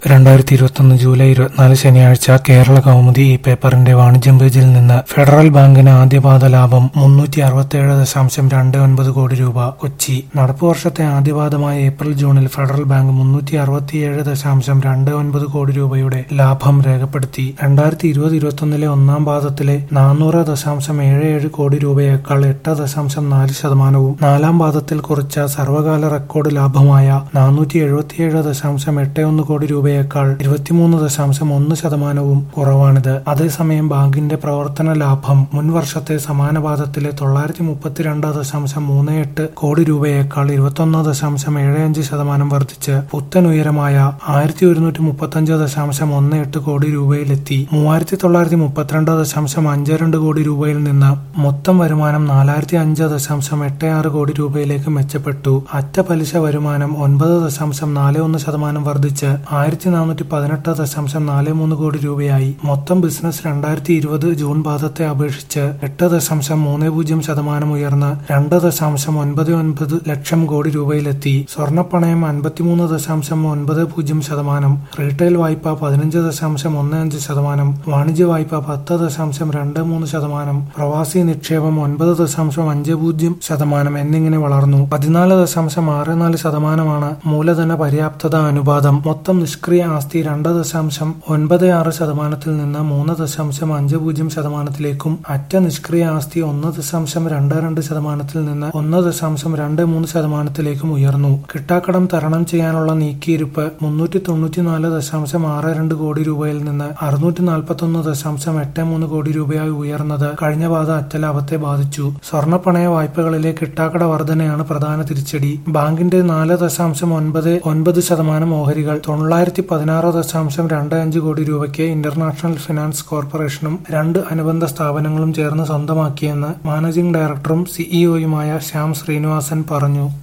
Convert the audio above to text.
രണ്ടായിരത്തി ഇരുപത്തൊന്ന് ജൂലൈ ഇരുപത്തിനാല് ശനിയാഴ്ച കേരള കൗമുദി ഈ പേപ്പറിന്റെ വാണിജ്യം പേജിൽ നിന്ന് ഫെഡറൽ ബാങ്കിന് ആദ്യപാദ ലാഭം മുന്നൂറ്റി അറുപത്തിയേഴ് ദശാംശം രണ്ട് ഒൻപത് കോടി രൂപ കൊച്ചി നടപ്പു വർഷത്തെ ആദ്യപാദമായ ഏപ്രിൽ ജൂണിൽ ഫെഡറൽ ബാങ്ക് മുന്നൂറ്റി അറുപത്തിയേഴ് ദശാംശം രണ്ട് ഒൻപത് കോടി രൂപയുടെ ലാഭം രേഖപ്പെടുത്തി രണ്ടായിരത്തി ഇരുപത് ഇരുപത്തൊന്നിലെ ഒന്നാം പാദത്തിലെ നാനൂറ് ദശാംശം ഏഴ് ഏഴ് കോടി രൂപയേക്കാൾ എട്ട് ദശാംശം നാല് ശതമാനവും നാലാം പാദത്തിൽ കുറിച്ച സർവകാല റെക്കോർഡ് ലാഭമായ നാനൂറ്റി എഴുപത്തിയേഴ് ദശാംശം എട്ട് ഒന്ന് കോടി രൂപയേക്കാൾ ഇരുപത്തിമൂന്ന് ദശാംശം ഒന്ന് ശതമാനവും കുറവാണിത് അതേസമയം ബാങ്കിന്റെ പ്രവർത്തന ലാഭം മുൻ വർഷത്തെ സമാന പാദത്തിലെ തൊള്ളായിരത്തി മുപ്പത്തിരണ്ട് ദശാംശം മൂന്ന് എട്ട് കോടി രൂപയേക്കാൾ ഇരുപത്തൊന്ന് ദശാംശം ഏഴ് അഞ്ച് ശതമാനം വർദ്ധിച്ച് പുത്തൻ ഉയരമായ ആയിരത്തി ഒരുന്നൂറ്റി മുപ്പത്തഞ്ച് ദശാംശം ഒന്ന് എട്ട് കോടി രൂപയിലെത്തി മൂവായിരത്തി തൊള്ളായിരത്തി മുപ്പത്തിരണ്ട് ദശാംശം അഞ്ച് രണ്ട് കോടി രൂപയിൽ നിന്ന് മൊത്തം വരുമാനം നാലായിരത്തി അഞ്ച് ദശാംശം എട്ട് ആറ് കോടി രൂപയിലേക്ക് മെച്ചപ്പെട്ടു അറ്റ പലിശ വരുമാനം ഒൻപത് ദശാംശം നാല് ഒന്ന് ശതമാനം വർദ്ധിച്ച് ആയിരത്തി നാനൂറ്റി പതിനെട്ട് ദശാംശം നാല് മൂന്ന് കോടി രൂപയായി മൊത്തം ബിസിനസ് രണ്ടായിരത്തി ഇരുപത് ജൂൺ പാദത്തെ അപേക്ഷിച്ച് എട്ട് ദശാംശം മൂന്ന് പൂജ്യം ശതമാനം ഉയർന്ന് രണ്ട് ദശാംശം ഒൻപത് ഒൻപത് ലക്ഷം കോടി രൂപയിലെത്തി സ്വർണ്ണപ്പണയം അൻപത്തിമൂന്ന് ദശാംശം ഒൻപത് പൂജ്യം ശതമാനം റീറ്റെയിൽ വായ്പ പതിനഞ്ച് ദശാംശം ഒന്ന് അഞ്ച് ശതമാനം വാണിജ്യ വായ്പ പത്ത് ദശാംശം രണ്ട് മൂന്ന് ശതമാനം പ്രവാസി നിക്ഷേപം ഒൻപത് ദശാംശം അഞ്ച് പൂജ്യം ശതമാനം എന്നിങ്ങനെ വളർന്നു പതിനാല് ദശാംശം ആറ് നാല് ശതമാനമാണ് മൂലധന പര്യാപ്തത അനുപാതം മൊത്തം നിഷ്ക്രിയ ആസ്തി രണ്ട് ദശാംശം ഒൻപത് ആറ് ശതമാനത്തിൽ നിന്ന് മൂന്ന് ദശാംശം അഞ്ച് പൂജ്യം ശതമാനത്തിലേക്കും അറ്റ നിഷ്ക്രിയ ആസ്തി ഒന്ന് ദശാംശം രണ്ട് രണ്ട് ശതമാനത്തിൽ നിന്ന് ഒന്ന് ദശാംശം രണ്ട് മൂന്ന് ശതമാനത്തിലേക്കും ഉയർന്നു കിട്ടാക്കടം തരണം ചെയ്യാനുള്ള നീക്കിയിരുപ്പ് മുന്നൂറ്റി തൊണ്ണൂറ്റിനാല് ദശാംശം ആറ് രണ്ട് കോടി രൂപയിൽ നിന്ന് അറുന്നൂറ്റി നാൽപ്പത്തി ഒന്ന് ദശാംശം എട്ട് മൂന്ന് കോടി രൂപയായി ഉയർന്നത് കഴിഞ്ഞ പാത അറ്റലാഭത്തെ ബാധിച്ചു സ്വർണ്ണപ്പണയ വായ്പകളിലെ കിട്ടാക്കട വർധനയാണ് പ്രധാന തിരിച്ചടി ബാങ്കിന്റെ നാല് ദശാംശം ഒൻപത് ഒൻപത് ശതമാനം ഓഹരികൾ തൊള്ളായിരത്തി പതിനാറ് ദശാംശം രണ്ട് അഞ്ച് കോടി രൂപയ്ക്ക് ഇന്റർനാഷണൽ ഫിനാൻസ് കോർപ്പറേഷനും രണ്ട് അനുബന്ധ സ്ഥാപനങ്ങളും ചേർന്ന് സ്വന്തമാക്കിയെന്ന് മാനേജിംഗ് ഡയറക്ടറും സിഇഒയുമായ ശ്യാം ശ്രീനിവാസൻ പറഞ്ഞു